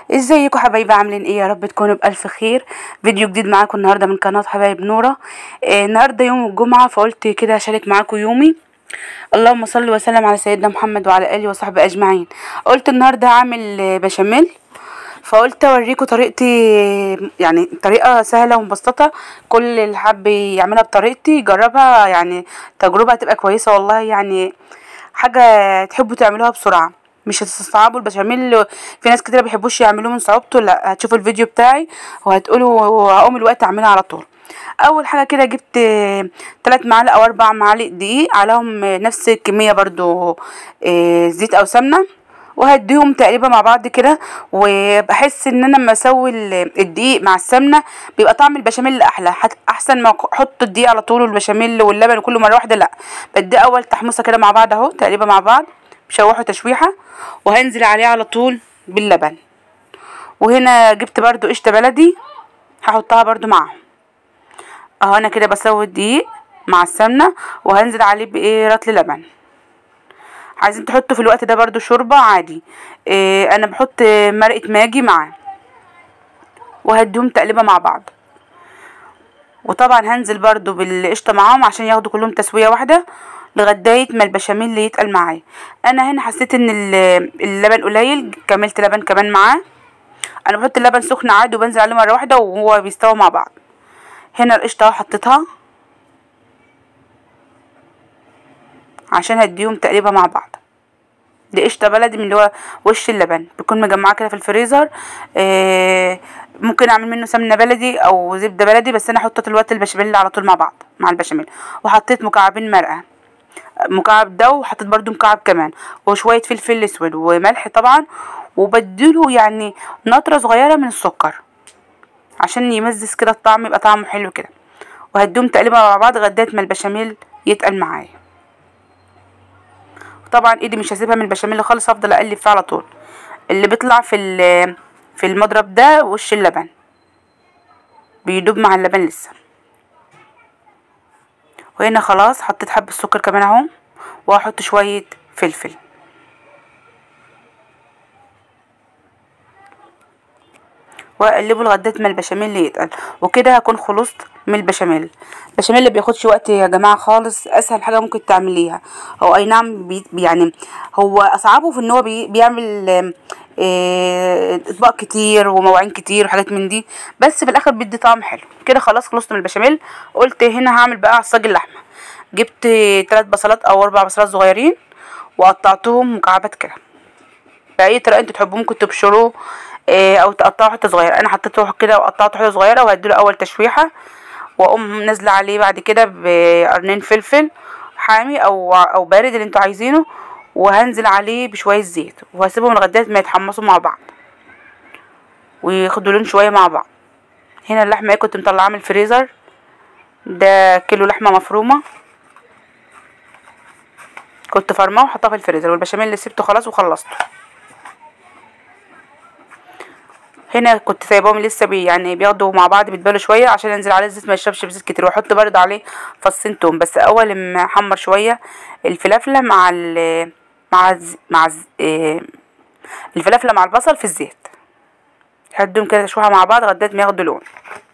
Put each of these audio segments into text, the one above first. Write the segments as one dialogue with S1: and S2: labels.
S1: ازيكم حبايبي عاملين ايه يا رب تكونوا بالف خير فيديو جديد معاكم النهارده من قناه حبايب نوره آه النهارده يوم الجمعه فقلت كده اشارك معاكم يومي اللهم صل وسلم على سيدنا محمد وعلى اله وصحبه اجمعين قلت النهارده هعمل آه، بشاميل فقلت اوريكم طريقتي يعني طريقه سهله ومبسطه كل اللي حب يعملها بطريقتي يجربها يعني تجربه هتبقى كويسه والله يعني حاجه تحبوا تعملوها بسرعه مش هتستصعبوا البشاميل في ناس كتير بيحبوش يعملوه من صعوبته لا هتشوفوا الفيديو بتاعي وهتقولوا هقوم الوقت اعملها على طول اول حاجه كده جبت ثلاث معالق او اربع معالق دقيق عليهم نفس الكميه برضو آه، زيت او سمنه وهديهم تقريبا مع بعض كده وبحس ان انا لما اسوي ال- الدقيق مع السمنه بيبقى طعم البشاميل احلى حت- احسن ما احط الدقيق على طول والبشاميل واللبن كله مره واحده لا بدي اول تحمصه كده مع بعض اهو تقريبا مع بعض بشوحه تشويحه وهنزل عليه على طول باللبن وهنا جبت برضو قشطه بلدي هحطها برضو معاهم اهو انا كده بسوي الدقيق مع السمنه وهنزل عليه بايه رطل لبن عايزين تحطوا في الوقت ده برضو شوربه عادي إيه انا بحط مرقه ماجي معاه وهديهم تقليبه مع بعض وطبعا هنزل برضو بالقشطه معاهم عشان ياخدوا كلهم تسويه واحده لغايه ما البشاميل اللي يتقل معايا انا هنا حسيت ان ال- اللبن قليل كملت لبن كمان معاه انا بحط اللبن سخن عادي وبنزل عليه مره واحده وهو بيستوى مع بعض هنا القشطه اهو حطيتها عشان هديهم تقريبا مع بعض دي قشطه بلدي من اللي هو وش اللبن بيكون مجمعه كده في الفريزر آه ممكن اعمل منه سمنه بلدي او زبده بلدي بس انا حطيت الوقت البشاميل على طول مع بعض مع البشاميل وحطيت مكعبين مرقه مكعب ده وحطيت برضو مكعب كمان وشويه فلفل اسود وملح طبعا وبديله يعني نطره صغيره من السكر عشان يمزز كده الطعم يبقى طعمه حلو كده وهديهم تقليبه مع بعض لغايه ما البشاميل يتقل معايا طبعا ايدي مش هسيبها من البشاميل خالص هفضل اقلب فيه على طول اللي بيطلع في ال- في المضرب ده وش اللبن بيدوب مع اللبن لسه وهنا خلاص حطيت حبة السكر كمان اهو وهحط شوية فلفل واقلبه لغايه ما البشاميل يتقل وكده هكون خلصت من البشاميل البشاميل اللي بياخدش وقت يا جماعه خالص اسهل حاجه ممكن تعمليها هو اي نعم بي يعني هو اصعبه في ان هو بي بيعمل آم، آه، اطباق كتير ومواعين كتير وحاجات من دي بس في الاخر بيدي طعم حلو كده خلاص خلصت من البشاميل قلت هنا هعمل بقى عصاج اللحمه جبت ثلاث بصلات او اربع بصلات صغيرين وقطعتهم مكعبات كده باي طريقه انتوا تحبوا ممكن تبشروه آه، او تقطعوا حته صغيره انا حطيته كده وقطعته حته صغيره وهديله اول تشويحه واقوم نازله عليه بعد كده بقرنين فلفل حامي او او بارد اللي انتوا عايزينه وهنزل عليه بشويه زيت وهسيبهم لغايه ما يتحمصوا مع بعض وياخدوا لون شويه مع بعض هنا اللحمه ايه كنت مطلعاها من الفريزر ده كيلو لحمه مفرومه كنت فرماه وحطاه في الفريزر والبشاميل اللي سبته خلاص وخلصته هنا كنت سايباهم لسه بي يعني بياخدوا مع بعض بيتبالوا شويه عشان انزل عليه الزيت ما يشربش بزيت كتير واحط برضه عليه فصين توم بس اول ما احمر شويه الفلافله مع ال مع الز- مع الز- إيه، الفلافله مع البصل في الزيت هديهم كده تشويحه مع بعض لغايه ما ياخدوا لون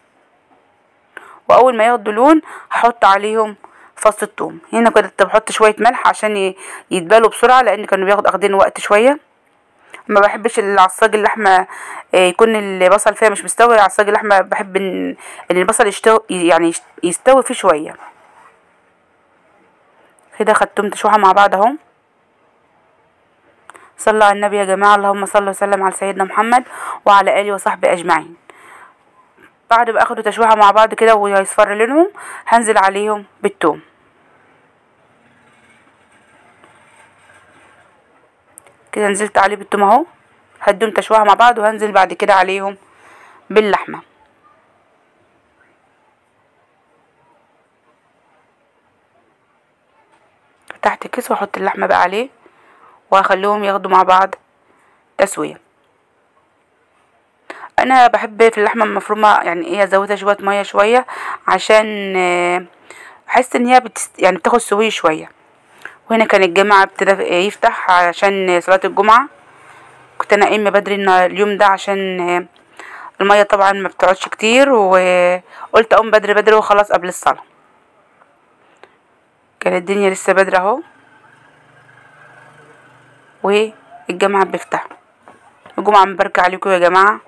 S1: واول ما ياخدوا لون هحط عليهم فص الثوم هنا كده كنت بحط شويه ملح عشان ي- يتبالوا بسرعه لان كانوا بياخد اخدين وقت شويه ما بحبش العصاج اللحمه آه، يكون البصل فيها مش مستوي عصاج اللحمه بحب ان إن البصل يشتوي يعني يشت- يستوي فيه شويه كده خدتهم تشويحه مع بعض اهو صلى على النبي يا جماعه اللهم صل وسلم على سيدنا محمد وعلى اله وصحبه اجمعين بعد ما اخدوا تشويحه مع بعض كده ويصفر لونهم هنزل عليهم بالثوم كده نزلت عليه بالثوم اهو هديهم تشويحه مع بعض وهنزل بعد كده عليهم باللحمه فتحت الكيس واحط اللحمه بقى عليه وهخليهم ياخدوا مع بعض تسويه انا بحب في اللحمه المفرومه يعني ايه ازودها شويه ميه شويه عشان آه، احس ان هي بتست... يعني بتاخد سويه شويه وهنا كان الجامع ابتدى يفتح عشان صلاه الجمعه كنت انا قايمه بدري النا- اليوم ده عشان آه، الميه طبعا ما بتقعدش كتير وقلت اقوم بدري بدري وخلاص قبل الصلاه كانت الدنيا لسه بدري اهو والجامعه بيفتح الجمعه مباركه عليكم يا جماعه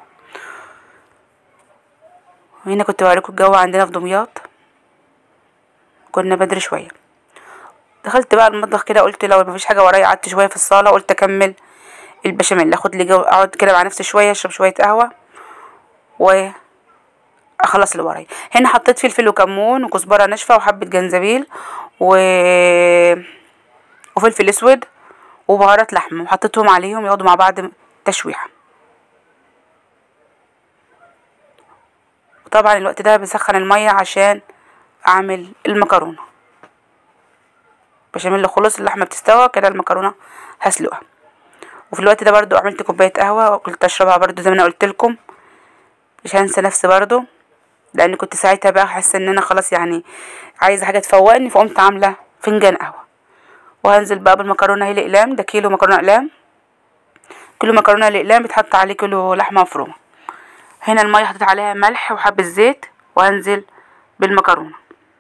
S1: وهنا كنت بوريكم الجو عندنا في دمياط كنا بدري شويه دخلت بقى المطبخ كده قلت لو مفيش حاجه ورايا قعدت شويه في الصاله قلت اكمل البشاميل اخد لي جو اقعد كده مع نفسي شويه اشرب شويه قهوه و اخلص اللي ورايا هنا حطيت فلفل وكمون وكزبره ناشفه وحبه جنزبيل و وفلفل اسود وبهارات لحمه وحطيتهم عليهم يقعدوا مع بعض تشويحه وطبعا الوقت ده بسخن الميه عشان اعمل المكرونه بشاميل خلص اللحمه بتستوى كده المكرونه هسلقها وفي الوقت ده برضو عملت كوبايه قهوه وقلت اشربها برضو زي ما انا قلت لكم مش هنسى نفسي برضو لان كنت ساعتها بقى حاسه ان انا خلاص يعني عايزه حاجه تفوقني فقمت عامله فنجان قهوه وهنزل بقى بالمكرونه هي الاقلام ده كيلو مكرونه اقلام كيلو مكرونه الاقلام بيتحط عليه كيلو لحمه مفرومه هنا الميه حطيت عليها ملح وحبه زيت وهنزل بالمكرونه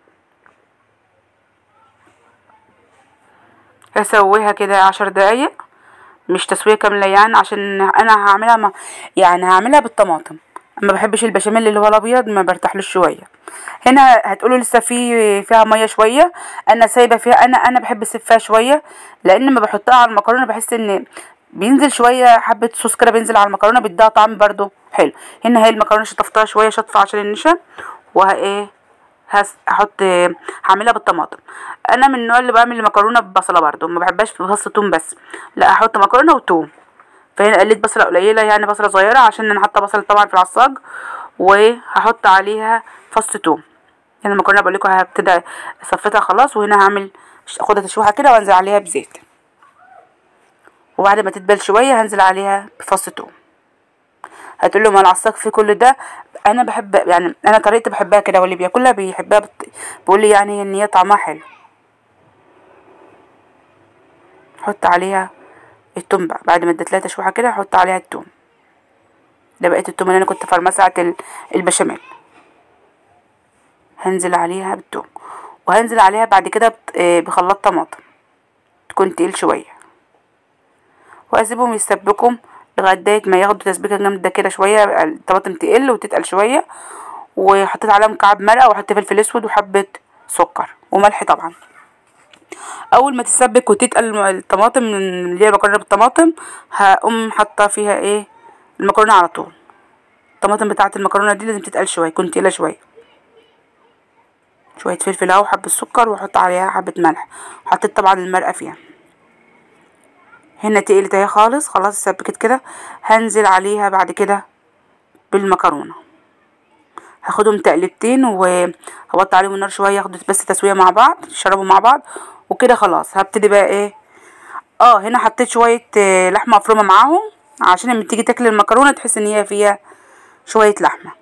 S1: هسويها كده عشر دقايق مش تسويه كامله يعني عشان انا هعملها ما يعني هعملها بالطماطم ما بحبش البشاميل اللي هو الابيض ما برتاحلوش شويه هنا هتقولوا لسه في فيها ميه شويه انا سايبه فيها انا انا بحب اسيب فيها شويه لان لما بحطها على المكرونه بحس ان بينزل شويه حبه صوص كده بينزل على المكرونه بيديها طعم برضو حلو هنا هي المكرونه شطفتها شويه شطفه عشان النشا وها ايه هس هحط هعملها بالطماطم انا من النوع اللي بعمل المكرونه ببصله برضو ما بحبهاش بفص توم بس لا هحط مكرونه وتوم فهنا قليت بصله قليله يعني بصله صغيره عشان انا حاطه بصل طبعا في العصاج وهحط عليها فص توم يعني المكرونه بقول لكم هبتدي صفتها خلاص وهنا هعمل اخدها تشويحه كده وانزل عليها بزيت وبعد ما تتبل شويه هنزل عليها بفص توم هتقول له ما العصاك في كل ده انا بحب يعني انا طريقتي بحبها كده واللي بياكلها بيحبها بت... بيقول لي يعني ان هي طعمها حلو حط عليها التوم بقى بعد ما اديت لها تشويحه كده هحط عليها التوم ده بقيت التوم اللي انا كنت فرماه ساعه ال- البشاميل هنزل عليها بالتوم وهنزل عليها بعد كده بت- آه، بخلاط طماطم تكون تقيل شويه واسيبهم يسبكوا لغايه ما ياخدوا تسبيكه جامده كده شويه الطماطم تقل وتتقل شويه وحطيت عليها مكعب مرقه وحطيت فلفل اسود وحبه سكر وملح طبعا اول ما تتسبك وتتقل الم- الطماطم اللي هي المكرونه بالطماطم هقوم حاطه فيها ايه المكرونه على طول الطماطم بتاعه المكرونه دي لازم تتقل شويه تكون تقيله شويه شويه فلفل اهو وحبه سكر واحط عليها حبه ملح حطيت طبعا المرقه فيها هنا تقلت اهي خالص خلاص اتسبكت كده هنزل عليها بعد كده بالمكرونه هاخدهم تقلبتين وهوطي عليهم النار شويه ياخدوا بس تسويه مع بعض يشربوا مع بعض وكده خلاص هبتدي بقى ايه اه هنا حطيت شويه آه، لحمه مفرومه معاهم عشان لما تيجي تاكل المكرونه تحس ان هي فيها شويه لحمه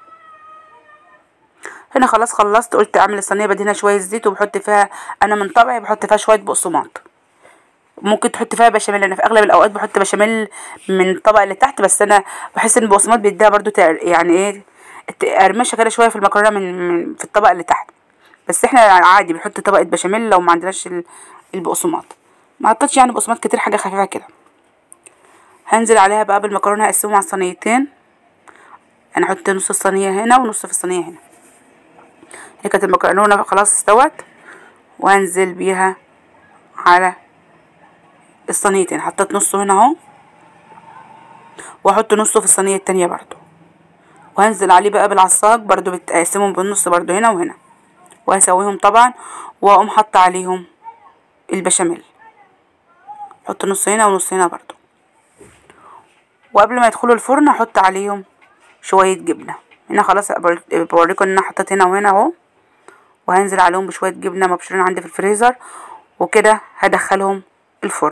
S1: هنا خلاص خلصت قلت اعمل الصينيه بدهنها شويه زيت وبحط فيها انا من طبعي بحط فيها شويه بقسماط ممكن تحط فيها بشاميل انا في اغلب الاوقات بحط بشاميل من الطبق اللي تحت بس انا بحس ان البقسماط بيديها برضو تق- يعني ايه قرمشه كده شويه في المكرونه من, من في الطبق اللي تحت بس احنا عادي بنحط طبقه بشاميل لو ما عندناش ال- البقسماط ما حطيتش يعني بقسماط كتير حاجه خفيفه كده هنزل عليها بقى بالمكرونه هقسمهم على الصينيتين انا احط نص الصينيه هنا ونص في الصينيه هنا هي كانت المكرونه خلاص استوت وهنزل بيها على الصينيتين حطيت نصه هنا اهو واحط نصه في الصينيه التانية برضو وهنزل عليه بقى بالعصاج برضو بتقسمهم بالنص برضو هنا وهنا وهسويهم طبعا واقوم حاطه عليهم البشاميل احط نص هنا ونص هنا برضو وقبل ما يدخلوا الفرن احط عليهم شويه جبنه هنا خلاص بور- بوريكم ان انا حطيت هنا وهنا اهو وهنزل عليهم بشويه جبنه مبشورين عندي في الفريزر وكده هدخلهم الفرن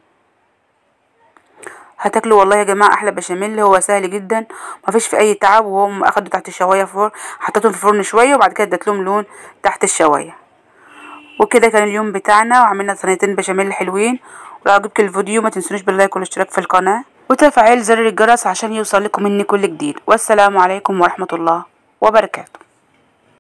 S1: هتاكلوا والله يا جماعه احلى بشاميل هو سهل جدا مفيش في اي تعب وهم اخدوا تحت الشوايه فور حطيتهم في الفرن شويه وبعد كده اديت لهم لون تحت الشوايه وكده كان اليوم بتاعنا وعملنا صينيتين بشاميل حلوين ولو عجبك الفيديو ما تنسونيش باللايك والاشتراك في القناه وتفعيل زر الجرس عشان يوصل لكم مني كل جديد والسلام عليكم ورحمة الله وبركاته